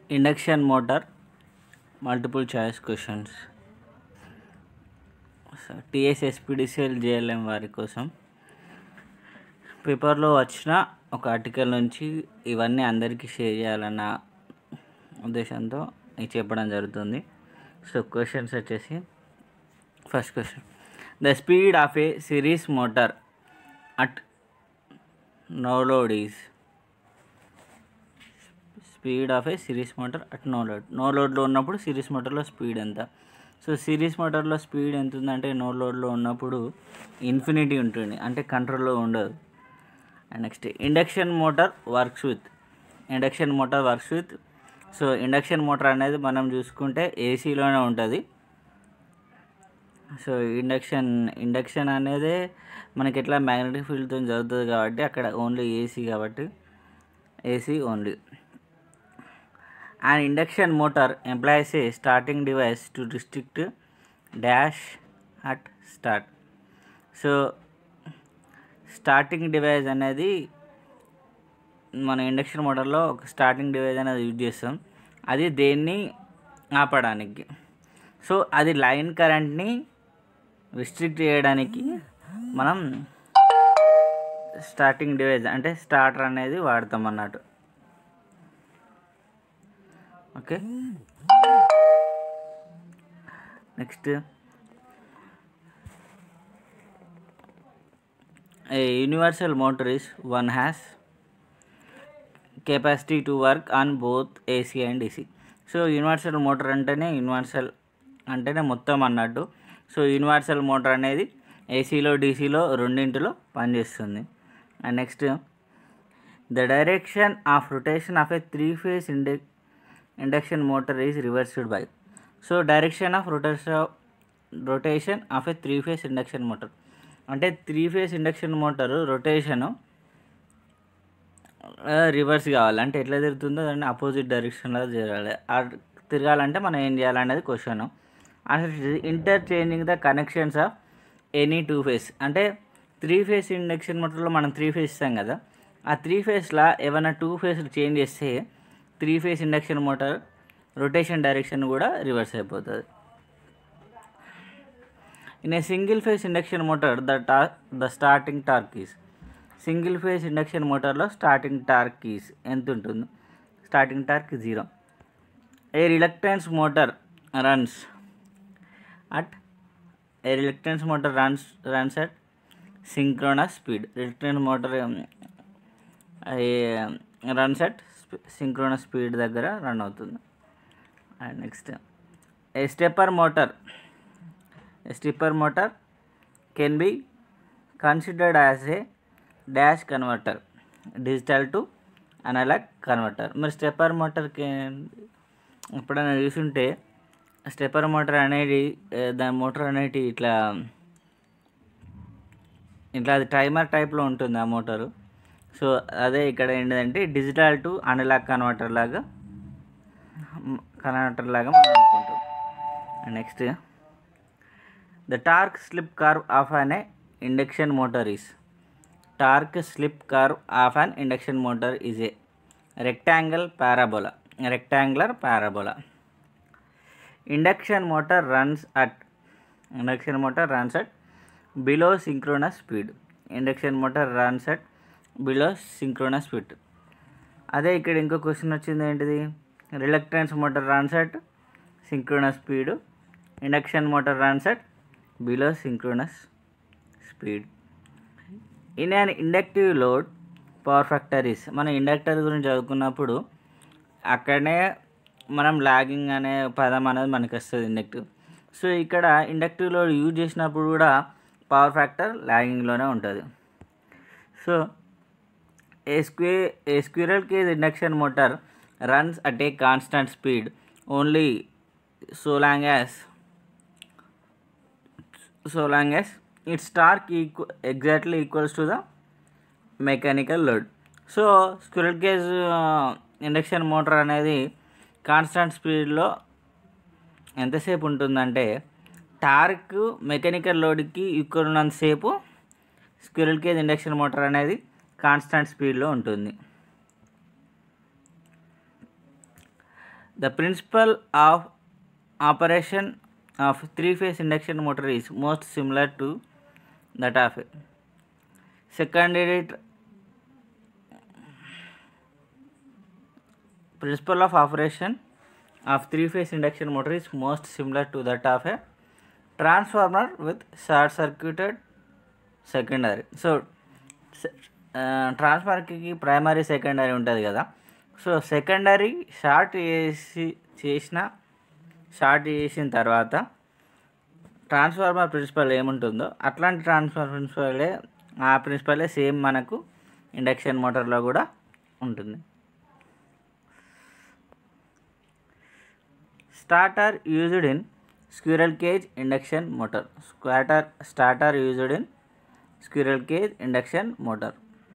Induction motor multiple choice questions TS SPDCL JLM వారి కోసం పేపర్లో వచ్చిన ఒక ఆర్టికల్ నుంచి ఇవన్నీ అందరికీ షేర్ చేయాలన్న ఉద్దేశంతో ఇది చెప్పడం జరుగుతుంది సో క్వశ్చన్స్ వచ్చేసి first question the speed of a series motor at no load is speed of a series motor at no load no లోడ్లో ఉన్నప్పుడు సిరీస్ మోటార్లో స్పీడ్ ఎంత సో సిరీస్ మోటార్లో స్పీడ్ ఎంత ఉందంటే నో లోడ్లో ఉన్నప్పుడు ఇన్ఫినిటీ ఉంటుంది అంటే కంట్రోల్లో ఉండదు and next induction motor works with induction motor works with so induction motor అనేది మనం చూసుకుంటే ఏసీలోనే ఉంటుంది సో ఇండక్షన్ ఇండక్షన్ అనేది మనకి ఎట్లా మ్యాగ్నెటిక్ ఫీల్డ్తో జరుగుతుంది కాబట్టి అక్కడ ఓన్లీ ఏసీ కాబట్టి AC only and induction motor employees a starting device to restrict dash at start so starting device అనేది మన ఇండక్షన్ మోటార్లో ఒక స్టార్టింగ్ డివైస్ అనేది యూజ్ చేస్తాం అది దేన్ని ఆపడానికి సో అది లైన్ కరెంట్ని రిస్ట్రిక్ట్ చేయడానికి మనం స్టార్టింగ్ డివైస్ అంటే స్టార్టర్ అనేది వాడతాం అన్నట్టు okay next a universal motor is one has capacity to work on both AC and DC so universal motor అంటేనే యూనివర్సల్ అంటేనే మొత్తం అన్నట్టు సో యూనివర్సల్ మోటార్ అనేది ఏసీలో డీసీలో రెండింటిలో పనిచేస్తుంది and next the direction of rotation of a three phase ind induction motor is reversed by so direction of rotation rotation of a three phase induction motor అంటే three phase induction motor rotation reverse కావాలి అంటే ఎట్లా తిరుగుతుందో దాన్ని opposite డైరెక్షన్లో తిరగాలి ఆ తిరగాలంటే మనం ఏం చేయాలనేది క్వశ్చన్ అసలు interchanging the connections of any two phase అంటే త్రీ ఫేస్ ఇండక్షన్ మోటార్లో మనం త్రీ ఫేస్ ఇస్తాం కదా ఆ త్రీ ఫేస్లో ఏమైనా టూ ఫేస్లు చేంజ్ చేస్తే three phase induction motor rotation direction కూడా రివర్స్ అయిపోతుంది in a single phase induction motor the ta the starting torque is single phase induction మోటార్లో స్టార్టింగ్ టార్క్ ఈస్ ఎంత ఉంటుంది starting torque zero a reluctance motor runs at a reluctance motor runs runs at synchronous speed reluctance motor runs at synchronous speed దగ్గర run అవుతుంది and next a stepper motor a stepper motor can be considered as a dash converter digital to analogue converter మరి stepper మోటార్కి ఎప్పుడైనా చూసుంటే stepper motor అనేది దాని motor అనేది ఇట్లా ఇట్లా అది టైమర్ టైప్లో ఉంటుంది ఆ మోటారు సో అదే ఇక్కడ ఏంటంటే డిజిటల్ టు అనలాగ్ కన్వర్టర్ లాగా కన్వర్టర్ లాగా మనం అనుకుంటాం next the torque slip curve of an induction motor is torque slip curve of an induction motor is a rectangle parabola rectangular parabola induction motor runs at induction motor runs at below synchronous speed induction motor runs at below synchronous speed అదే ఇక్కడ ఇంకో question వచ్చింది ఏంటిది reluctance motor runs at synchronous speed induction motor runs at below synchronous speed in an inductive load power factor is మనం inductor గురించి చదువుకున్నప్పుడు అక్కడనే మనం లాగింగ్ అనే పదం అనేది మనకి వస్తుంది ఇండక్టివ్ సో ఇక్కడ ఇండక్టివ్ లోడ్ యూజ్ చేసినప్పుడు కూడా పవర్ ఫ్యాక్టర్ లాగింగ్లోనే ఉంటుంది so a squa a squirrel cage induction motor runs at a constant speed only so long as so long as its torque equa exactly equals to the mechanical load so squirrel cage induction motor అనేది constant స్పీడ్లో ఎంతసేపు ఉంటుందంటే torque mechanical లోడ్కి equal ఉన్నంతసేపు squirrel cage induction motor అనేది constant స్పీడ్లో ఉంటుంది the principal of operation of three phase induction motor is most similar to that of secondary principle of operation of three phase induction motor is most similar to that of a transformer with short circuited secondary so ట్రాన్స్ఫార్మర్కి primary secondary ఉంటుంది కదా so secondary short చేసి చేసిన short చేసిన తర్వాత transformer principal ఏముంటుందో అట్లాంటి transformer ప్రిన్సిపలే ఆ ప్రిన్సిపలే సేమ్ మనకు ఇండక్షన్ మోటార్లో కూడా ఉంటుంది starter used in squirrel cage induction motor starter starter used in squirrel cage induction motor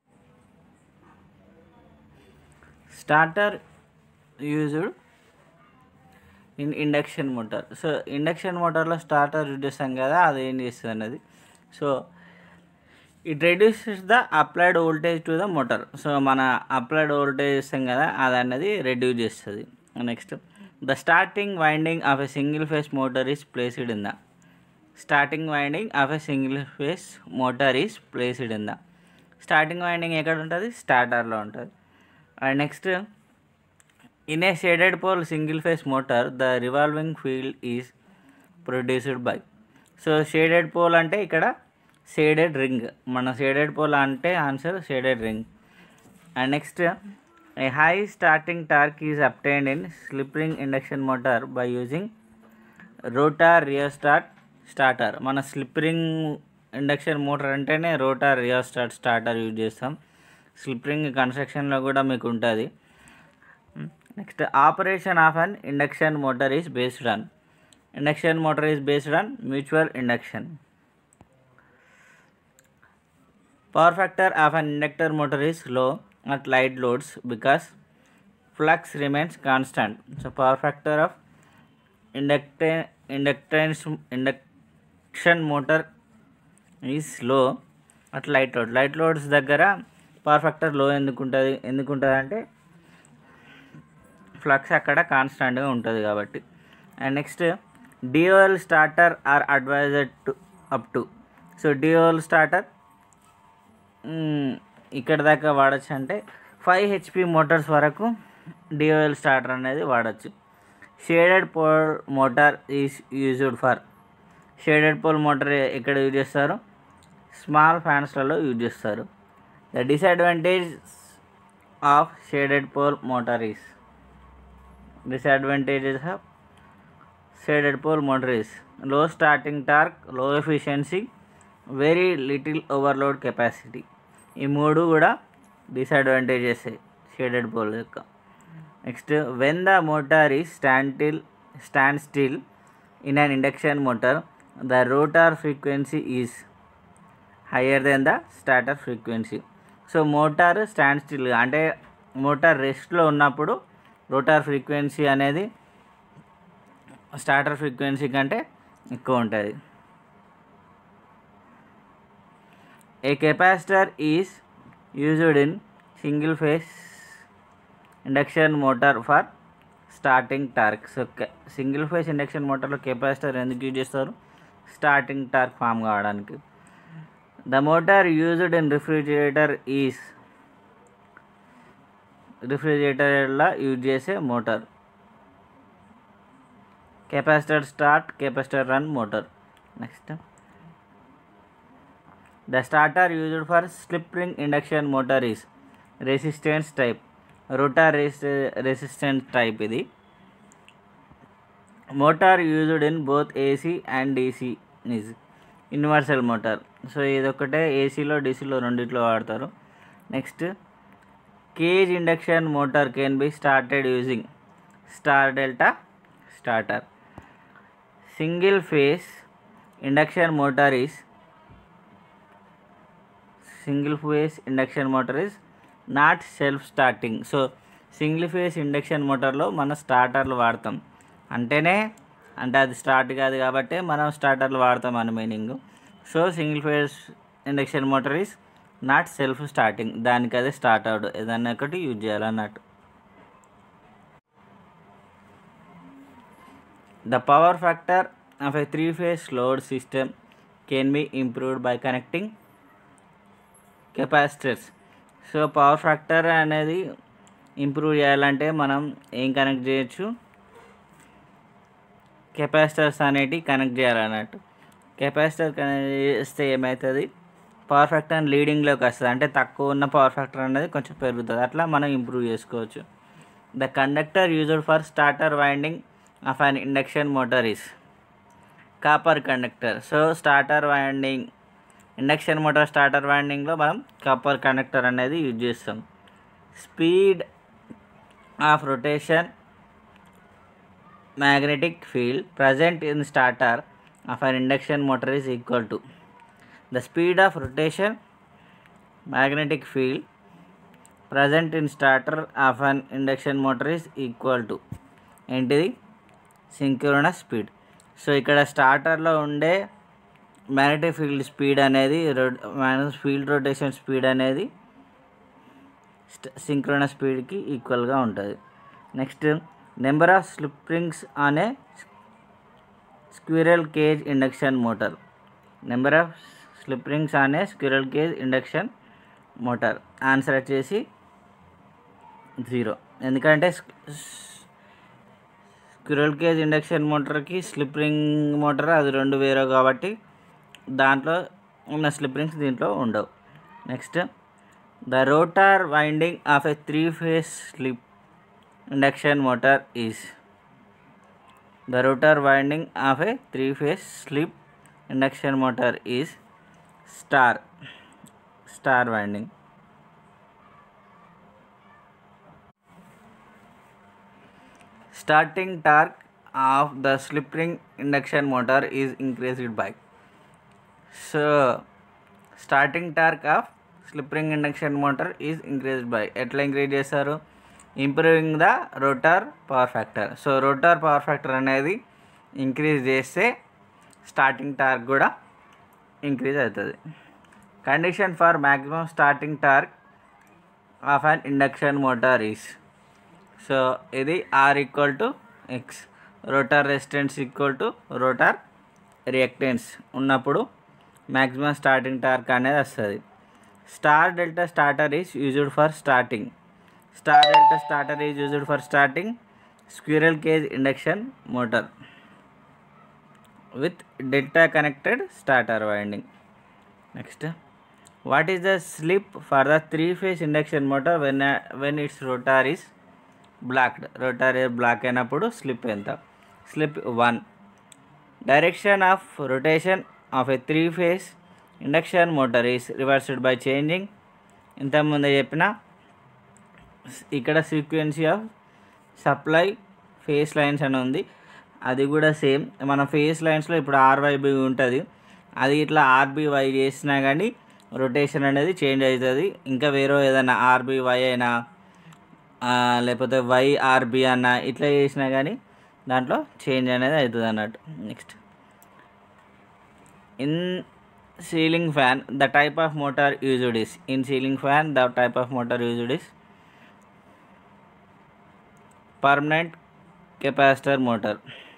starter used in induction motor so induction మోటార్లో స్టార్టర్ యూజ్ చేస్తాం కదా అది ఏం చేస్తుంది అన్నది so it reduces the applied voltage to the motor so మన applied voltage ఇస్తాం కదా అది అన్నది రెడ్యూస్ చేస్తుంది next the starting winding of a single phase motor is placed in the starting winding of a single phase motor is placed in the starting winding ఎక్కడ ఉంటుంది స్టార్టర్లో ఉంటుంది and next in a shaded pole single phase motor the revolving field is produced by so shaded pole అంటే ఇక్కడ shaded ring మన shaded pole అంటే answer shaded ring and next A high starting torque is obtained in slip ring induction motor by using rotor rheostat starter. మన slip ring induction motor అంటేనే rotor rheostat starter use చేస్తాం slip ring కన్స్ట్రక్షన్లో కూడా మీకు ఉంటుంది next operation of an induction motor is based on induction motor is based on mutual induction power factor of an inductor motor is low at light loads because flux remains constant. So power factor of inducta- inductance induction motor is low at light load. Light loads దగ్గర power factor low ఎందుకు ఉంటుంది ఎందుకు ఉంటుంది అంటే flux అక్కడ కాన్స్టాంట్గా ఉంటుంది కాబట్టి and next DOL starter are advisor to up to so DOL starter ఇక్కడ దాకా వాడచ్చు అంటే ఫైవ్ హెచ్పి మోటార్స్ వరకు డిఓఎల్ స్టార్టర్ అనేది వాడచ్చు shaded pole motor is used for shaded pole motor ఎక్కడ యూజ్ చేస్తారు స్మాల్ ఫ్యాన్స్లలో యూజ్ చేస్తారు the disadvantage of shaded pole motor is disadvantages of shaded pole motor is low starting torque low efficiency very little overload capacity ఈ మూడు కూడా disadvantages shaded pole యొక్క next when the motor ఈ stand till stand still in an induction motor the rotor frequency is higher than the starter frequency so motor stand still అంటే motor రెస్ట్లో ఉన్నప్పుడు rotor frequency అనేది starter frequency కంటే ఎక్కువ ఉంటుంది A capacitor is used in single phase induction motor for starting torque so single phase induction మోటార్లో capacitor ఎందుకు use చేస్తారు స్టార్టింగ్ టార్క్ ఫామ్ కావడానికి the motor used in refrigerator is రిఫ్రిజిరేటర్లో use చేసే motor capacitor start capacitor run motor next The starter used for slip ring induction motor is resistance type. Rotor res- resistance type ఇది motor used in both AC and DC is universal motor so ఇదొకటే ఏసీలో డీసీలో రెండిట్లో వాడతారు next cage induction motor can be started using star delta starter single phase induction motor is single phase induction motor is not self starting so single phase induction మోటార్లో మన స్టార్టర్లు వాడతాం అంటేనే అంటే అది స్టార్ట్ కాదు కాబట్టి మనం స్టార్టర్లు వాడతాం అని meaning so single phase induction motor is not self starting దానికి అది స్టార్ట్ అవడు ఏదన్నా ఒకటి యూజ్ చేయాలన్నట్టు the power factor of a three phase load system can be improved by connecting capacitors so power factor అనేది ఇంప్రూవ్ చేయాలంటే మనం ఏం కనెక్ట్ చేయొచ్చు కెపాసిటర్స్ అనేటివి కనెక్ట్ చేయాలన్నట్టు కెపాసిటర్ కనెక్ట్ చేస్తే ఏమవుతుంది పవర్ ఫ్యాక్టర్ లీడింగ్లోకి వస్తుంది అంటే తక్కువ ఉన్న పవర్ ఫ్యాక్టర్ అనేది కొంచెం పెరుగుతుంది అట్లా మనం ఇంప్రూవ్ చేసుకోవచ్చు the conductor used for starter winding of an induction motor is copper conductor so starter winding induction motor starter వైండింగ్లో మనం కాపర్ కండక్టర్ అనేది యూజ్ చేస్తాం speed of rotation magnetic field present in starter of an induction motor is equal to the speed of rotation magnetic field present in starter of an induction motor is equal to ఏంటిది synchronous speed so ఇక్కడ స్టార్టర్లో ఉండే magnetic field speed అనేది field rotation speed అనేది synchronous స్పీడ్కి ఈక్వల్గా ఉంటుంది next number of slip rings on a squirrel cage induction motor number of slip rings on a squirrel cage induction motor answer వచ్చేసి zero ఎందుకంటే స్క్విరల్ కేజ్ ఇండక్షన్ మోటార్కి slip ring motor అది రెండు వేరే కాబట్టి దాంట్లో ఉన్న స్లిప్ రింగ్స్ దీంట్లో ఉండవు next the rotor winding of a three phase slip induction motor is the rotor winding of a three phase slip induction motor is star star winding starting torque of the slip ring induction motor is increased by so starting torque of slip ring induction motor is increased by ఎట్లా increase చేస్తారు improving the rotor power factor so rotor power factor అనేది increase చేస్తే starting torque కూడా increase అవుతుంది condition for maximum starting torque of an induction motor is so ఇది R equal to X rotor resistance equal to rotor reactance ఉన్నప్పుడు maximum starting torque అనేది వస్తుంది star delta starter is used for starting star delta starter is used for starting squirrel cage induction motor with delta connected starter winding next what is the slip for the three phase induction motor when when it's rotor is blocked rotor block అయినప్పుడు slip ఎంత slip one direction of rotation of a three phase induction motor is reversed by changing ఇంతకుముందే చెప్పిన ఇక్కడ sequence of supply phase lines అని ఉంది అది కూడా same మన ఫేస్ లైన్స్లో ఇప్పుడు ఆర్వైబి ఉంటుంది అది ఇట్లా ఆర్బీవై చేసినా కానీ రొటేషన్ అనేది చేంజ్ అవుతుంది ఇంకా వేరే ఏదైనా ఆర్బీవై అయినా లేకపోతే వైఆర్బి అన్న ఇట్లా చేసినా కానీ దాంట్లో చేంజ్ అనేది అవుతుంది అన్నట్టు next in ceiling fan the type of motor used is in ceiling fan the type of motor used is permanent capacitor motor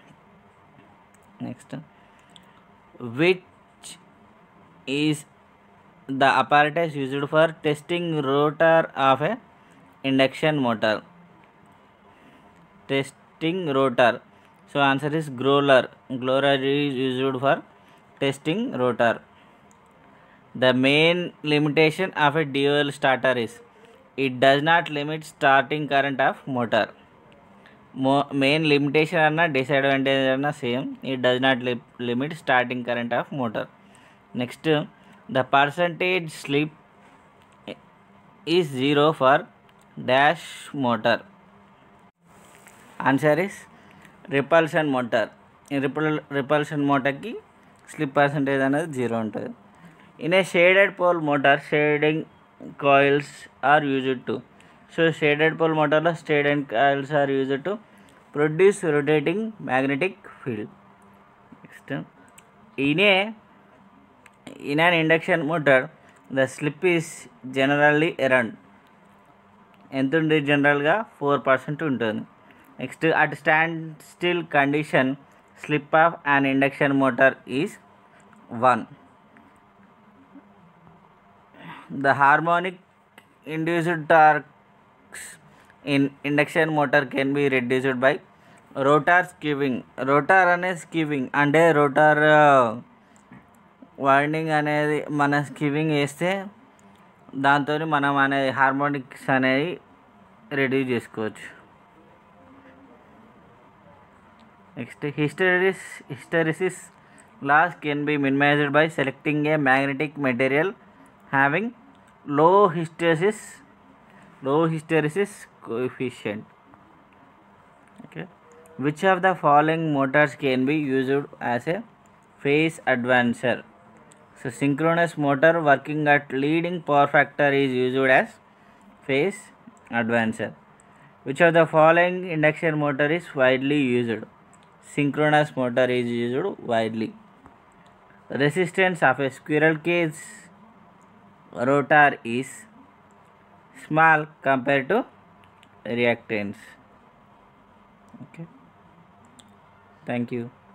next which is the apparatus used for testing rotor of a induction motor testing rotor so answer is growler growler is used for testing rotor the main limitation of a dual starter is it does not limit starting current of motor మో main limitation అన్న disadvantage అన్న same it does not limit starting current of motor next the percentage slip is zero for dash motor answer is repulsion motor రిపల్ repulsion మోటార్కి slip percentage అనేది zero ఉంటుంది in a shaded pole motor shading coils are used to so shaded pole మోటార్లో shaded coils are used to produce rotating magnetic field next ఇనే in an induction motor the slip is generally around ఎంత ఉంది జనరల్గా four percent ఉంటుంది next at stand still condition slip of an induction motor is 1 the harmonic induced torques in induction motor can be reduced by rotor skewing rotor అనే స్కివింగ్ అంటే rotor winding అనేది మన స్కివింగ్ వేస్తే దాంతో మనం అనేది హార్మోనిక్స్ అనేది రెడ్యూస్ చేసుకోవచ్చు next hysteresis hysteresis loss can be minimized by selecting a magnetic material having low hysteresis low hysteresis coefficient okay which of the following motors can be used as a phase advancer so synchronous motor working at leading power factor is used as phase advancer which of the following induction motor is widely used synchronous motor is used widely resistance of a squirrel cage rotor is small compared to reactance okay thank you